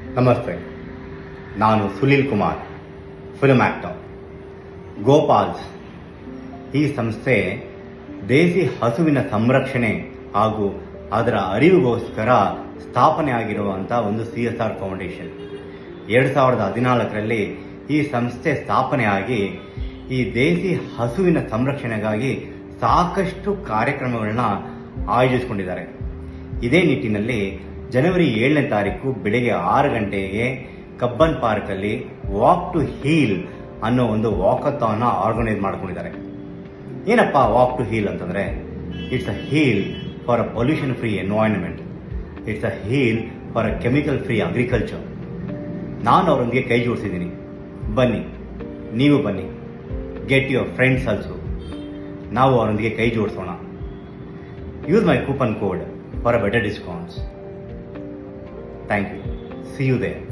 ನಮಸ್ತೆ ನಾನು Sunil Kumar film actor Gopal's ಈ ಸಂಸ್ಥೆ ದೇಸಿ ಹಸುವಿನ ಸಂರಕ್ಷಣೆ ಹಾಗೂ ಅದರ ಅರಿವಿಗೋಸ್ಕರ ಸ್ಥಾಪನೆ ಆಗಿರುವಂತಹ ಒಂದು ಸಿ ಎಸ್ ಆರ್ ಫೌಂಡೇಶನ್ ಎರಡು ಸಾವಿರದ ಹದಿನಾಲ್ಕರಲ್ಲಿ ಈ ಸಂಸ್ಥೆ ಸ್ಥಾಪನೆ ಆಗಿ ಈ ದೇಸಿ ಹಸುವಿನ ಸಂರಕ್ಷಣೆಗಾಗಿ ಸಾಕಷ್ಟು ಕಾರ್ಯಕ್ರಮಗಳನ್ನ ಆಯೋಜಿಸಿಕೊಂಡಿದ್ದಾರೆ ಇದೇ ನಿಟ್ಟಿನಲ್ಲಿ ಜನವರಿ ಏಳನೇ ತಾರೀಕು ಬೆಳಿಗ್ಗೆ ಆರು ಗಂಟೆಗೆ ಕಬ್ಬನ್ ಪಾರ್ಕ್ ಅಲ್ಲಿ ವಾಕ್ ಟು ಹೀಲ್ ಅನ್ನೋ ಒಂದು ವಾಕಥಾನ್ ಆರ್ಗನೈಸ್ ಮಾಡ್ಕೊಂಡಿದ್ದಾರೆ ಏನಪ್ಪ ವಾಕ್ ಟು ಹೀಲ್ ಅಂತಂದ್ರೆ it's a heal for a pollution free environment it's a heal for a chemical free agriculture ನಾನು ಅವರೊಂದಿಗೆ ಕೈ ಜೋಡಿಸಿದ್ದೀನಿ ಬನ್ನಿ ನೀವು ಬನ್ನಿ ಗೆಟ್ ಯುವರ್ ಫ್ರೆಂಡ್ಸ್ ಆಲ್ಸೋ ನಾವು ಅವರೊಂದಿಗೆ ಕೈ ಜೋಡಿಸೋಣ use my coupon code for a better discounts thank you see you there